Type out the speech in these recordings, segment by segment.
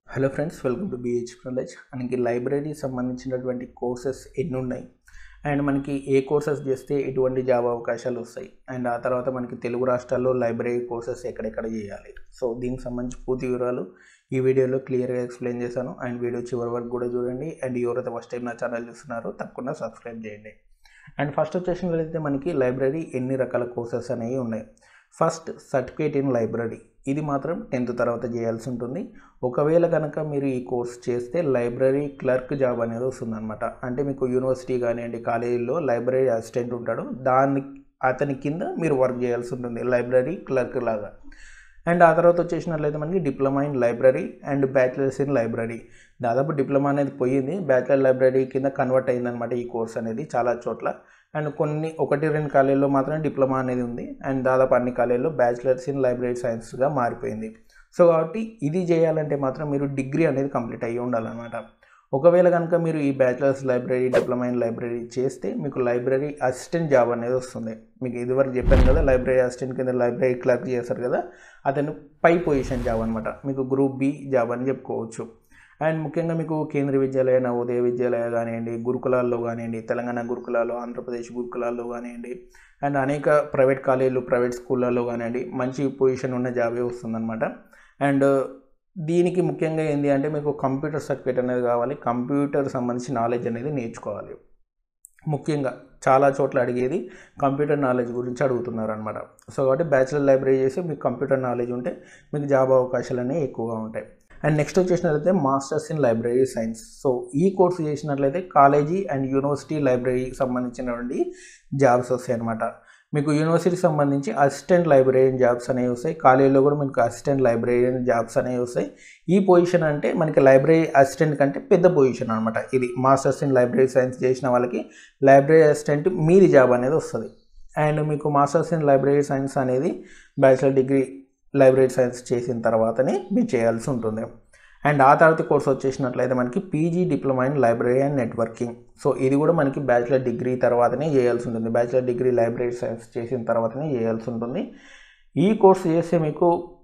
hello friends welcome to BH college మనకి library సంబంధించినటువంటి courses ఎన్ని ఉన్నాయి అండ్ మనకి ఏ కోర్సెస్ చేస్తే ఎటువంటి జాబ్ అవకాశాలు వస్తాయి అండ్ ఆ తర్వాత మనకి తెలుగు రాష్ట్రాల్లో లైబ్రరీ కోర్సెస్ ఎక్కడెక్కడ చేయాలి సో దీనికి సంబంధించి పూర్తి వివరాలు ఈ వీడియోలో క్లియర్గా ఎక్స్ప్లెయిన్ చేశాను అండ్ వీడియో చివరి వరకు కూడా చూడండి అండ్ ఎవరైతే ఫస్ట్ టైం నా ఛానల్ చూస్తున్నారో తప్పకుండా సబ్స్క్రైబ్ చేయండి అండ్ ఫస్ట్ వచ్చేసినట్లయితే మనకి లైబ్రరీ ఎన్ని రకాల కోర్సెస్ అనేవి ఉన్నాయి ఫస్ట్ సర్టిఫికేట్ ఇన్ లైబ్రరీ ఇది మాత్రం టెన్త్ తర్వాత చేయాల్సి ఉంటుంది ఒకవేళ కనుక మీరు ఈ కోర్స్ చేస్తే లైబ్రరీ క్లర్క్ జాబ్ అనేది వస్తుందన్నమాట అంటే మీకు యూనివర్సిటీ కానివ్వండి కాలేజీలో లైబ్రరీ అసిస్టెంట్ ఉంటాడు దాని అతని కింద మీరు వర్క్ చేయాల్సి ఉంటుంది లైబ్రరీ క్లర్క్ లాగా అండ్ ఆ తర్వాత వచ్చేసినట్లయితే మనకి diploma in library and bachelors in library దాదాపు డిప్లొమా అనేది పోయింది బ్యాచిలర్ లైబ్రరీ కింద కన్వర్ట్ అయిందనమాట ఈ కోర్స్ అనేది చాలా చోట్ల అండ్ కొన్ని ఒకటి రెండు కాలేజీలో మాత్రమే డిప్లొమా అనేది ఉంది అండ్ దాదాపు అన్ని కాలేజీలో బ్యాచిలర్స్ ఇన్ లైబ్రరీ సైన్స్గా మారిపోయింది సో కాబట్టి ఇది చేయాలంటే మాత్రం మీరు డిగ్రీ అనేది కంప్లీట్ అయ్యి ఉండాలన్నమాట ఒకవేళ కనుక మీరు ఈ bachelors library diploma in library చేస్తే మీకు లైబ్రరీ అసిస్టెంట్ జాబ్ అనేది వస్తుంది మీకు ఇదివరకు చెప్పాను కదా లైబ్రరీ అసిస్టెంట్ కింద లైబ్రరీ క్లర్క్ చేస్తారు కదా అతను పై పొజిషన్ జాబ్ అనమాట మీకు గ్రూప్ బి జాబ్ అని చెప్పుకోవచ్చు అండ్ ముఖ్యంగా మీకు కేంద్రీయ విద్యాలయ నవోదయ విద్యాలయ కానివ్వండి గురుకులాల్లో కానివ్వండి తెలంగాణ గురుకులాల్లో ఆంధ్రప్రదేశ్ గురుకులాల్లో కానివ్వండి అండ్ అనేక ప్రైవేట్ కాలేజీలు ప్రైవేట్ స్కూళ్ళల్లో కానివ్వండి మంచి పొజిషన్ ఉన్న జాబే వస్తుందన్నమాట అండ్ దీనికి ముఖ్యంగా ఏంటి అంటే మీకు కంప్యూటర్ సర్టిఫికేట్ అనేది కావాలి కంప్యూటర్ సంబంధించి నాలెడ్జ్ అనేది నేర్చుకోవాలి ముఖ్యంగా చాలా చోట్ల అడిగేది కంప్యూటర్ నాలెడ్జ్ గురించి అడుగుతున్నారు అనమాట సో కాబట్టి బ్యాచిలర్ లైబ్రరీ చేసి మీకు కంప్యూటర్ నాలెడ్జ్ ఉంటే మీకు జాబ్ అవకాశాలు అనేవి ఎక్కువగా ఉంటాయి అండ్ నెక్స్ట్ వచ్చేసినట్లయితే masters in library science so ఈ కోర్సు చేసినట్లయితే కాలేజీ అండ్ యూనివర్సిటీ లైబ్రరీకి సంబంధించినటువంటి జాబ్స్ వస్తాయి అనమాట మీకు యూనివర్సిటీకి సంబంధించి అసిస్టెంట్ లైబ్రరీయన్ జాబ్స్ అనేవి వస్తాయి కాలేజీలో కూడా మీకు అసిస్టెంట్ లైబ్రరీయన్ జాబ్స్ అనేవి వస్తాయి ఈ పొజిషన్ అంటే మనకి లైబ్రరీ అసిస్టెంట్ కంటే పెద్ద పొజిషన్ అనమాట ఇది మాస్టర్స్ ఇన్ లైబ్రరీ సైన్స్ చేసిన వాళ్ళకి లైబ్రరీ అసిస్టెంట్ మీది జాబ్ అనేది వస్తుంది అండ్ మీకు మాస్టర్స్ ఇన్ లైబ్రరీ సైన్స్ అనేది బ్యాచిలర్ డిగ్రీ లైబ్రరీ సైన్స్ చేసిన తర్వాతనే మీరు చేయాల్సి ఉంటుంది అండ్ ఆ తర్వాత కోర్స్ వచ్చేసినట్లయితే మనకి PG diploma in library and networking so ఇది కూడా మనకి బ్యాచిలర్ డిగ్రీ తర్వాతనే చేయాల్సి ఉంటుంది బ్యాచిలర్ డిగ్రీ లైబ్రరీ సైన్స్ చేసిన తర్వాతనే చేయాల్సి ఉంటుంది ఈ కోర్స్ చేస్తే మీకు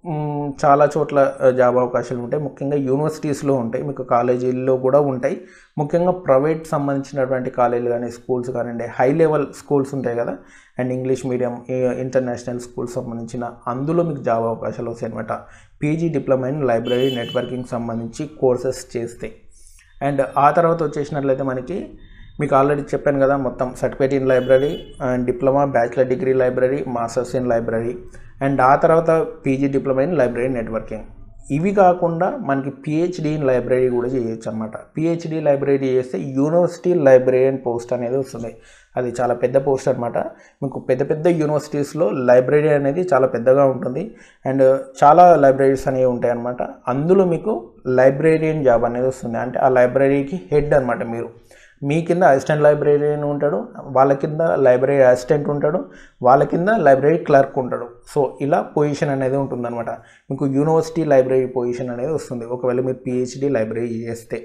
చాలా చోట్ల జాబ్ అవకాశాలు ఉంటాయి ముఖ్యంగా యూనివర్సిటీస్లో ఉంటాయి మీకు కాలేజీల్లో కూడా ఉంటాయి ముఖ్యంగా ప్రైవేట్ సంబంధించినటువంటి కాలేజీలు కానీ స్కూల్స్ కానివ్వండి హై లెవెల్ స్కూల్స్ ఉంటాయి కదా and English medium international schools సంబంధించిన అందులో మీకు జాబ్ అవకాశాలు వస్తాయి అనమాట PG diploma in library networking సంబంధించి కోర్సెస్ చేస్తే అండ్ ఆ తర్వాత వచ్చేసినట్లయితే మనకి మీకు ఆల్రెడీ చెప్పాను కదా మొత్తం certificate in library and diploma bachelor degree library masters in library and ఆ తర్వాత PG diploma in library networking ఇవి కాకుండా మనకి పిహెచ్డి ఇన్ లైబ్రరీ కూడా చేయొచ్చు అనమాట పిహెచ్డి లైబ్రరీ చేస్తే యూనివర్సిటీ లైబ్రరీయన్ పోస్ట్ అనేది వస్తుంది అది చాలా పెద్ద పోస్ట్ అనమాట మీకు పెద్ద పెద్ద యూనివర్సిటీస్లో లైబ్రరీ అనేది చాలా పెద్దగా ఉంటుంది అండ్ చాలా లైబ్రరీస్ అనేవి ఉంటాయి అనమాట అందులో మీకు లైబ్రరీయన్ జాబ్ అనేది వస్తుంది అంటే ఆ లైబ్రరీకి హెడ్ అనమాట మీరు మీ కింద అసిస్టెంట్ లైబ్రరీయన్ ఉంటాడు వాళ్ళ కింద లైబ్రరీ అసిస్టెంట్ ఉంటాడు వాళ్ళ కింద లైబ్రరీ క్లర్క్ ఉంటాడు సో ఇలా పొజిషన్ అనేది ఉంటుందన్నమాట మీకు యూనివర్సిటీ లైబ్రరీ పొజిషన్ అనేది వస్తుంది ఒకవేళ మీరు పిహెచ్డి లైబ్రరీ చేస్తే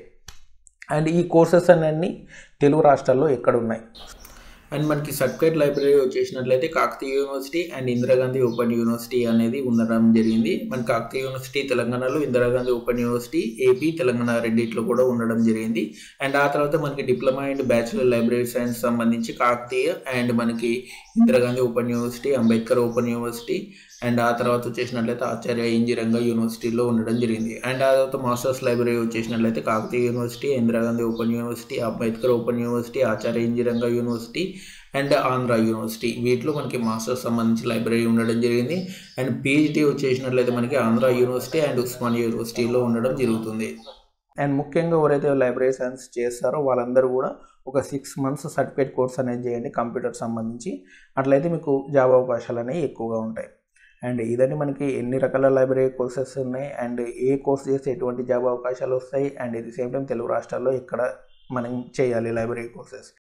అండ్ ఈ కోర్సెస్ అన్నీ తెలుగు రాష్ట్రాల్లో ఎక్కడ ఉన్నాయి అండ్ మనకి certificate library వచ్చేసినట్లయితే Kakatiya university and Indira Gandhi open university అనేది ఉండడం జరిగింది మన కాకతీయ యూనివర్సిటీ తెలంగాణలో Indira Gandhi open university AP Telangana రెండిట్లో కూడా ఉండడం జరిగింది అండ్ ఆ తర్వాత మనకి diploma and bachelor library science సంబంధించి కాకతీయ అండ్ మనకి Indira Gandhi open university Ambedkar open university and ఆ తర్వాత వచ్చేసినట్లయితే ఆచార్య ఇంజిరంగ యూనివర్సిటీలో ఉండడం జరిగింది అండ్ ఆ తర్వాత masters library వచ్చేసినట్లయితే Kakatiya university Indira Gandhi open university Ambedkar open university Acharya ఇంజిరంగ university and Andhra university వీటిలో మనకి మాస్టర్స్ సంబంధించి లైబ్రరీ ఉండడం జరిగింది అండ్ పిహెచ్డి వచ్చేసినట్లయితే మనకి ఆంధ్ర యూనివర్సిటీ అండ్ ఉస్మానియా యూనివర్సిటీలో ఉండడం జరుగుతుంది అండ్ ముఖ్యంగా ఎవరైతే లైబ్రరీ సైన్స్ చేస్తారో వాళ్ళందరూ కూడా ఒక సిక్స్ మంత్స్ సర్టిఫికేట్ కోర్స్ అనేది చేయండి కంప్యూటర్ సంబంధించి అట్లయితే మీకు జాబ్ అవకాశాలు అనేవి ఎక్కువగా ఉంటాయి అండ్ ఇదండి మనకి ఎన్ని రకాల లైబ్రరీ కోర్సెస్ ఉన్నాయి అండ్ ఏ కోర్స్ చేస్తే ఎటువంటి జాబ్ అవకాశాలు వస్తాయి అండ్ ఇది సేమ్ టైం తెలుగు రాష్ట్రాల్లో ఇక్కడ మనం చేయాలి లైబ్రరీ కోర్సెస్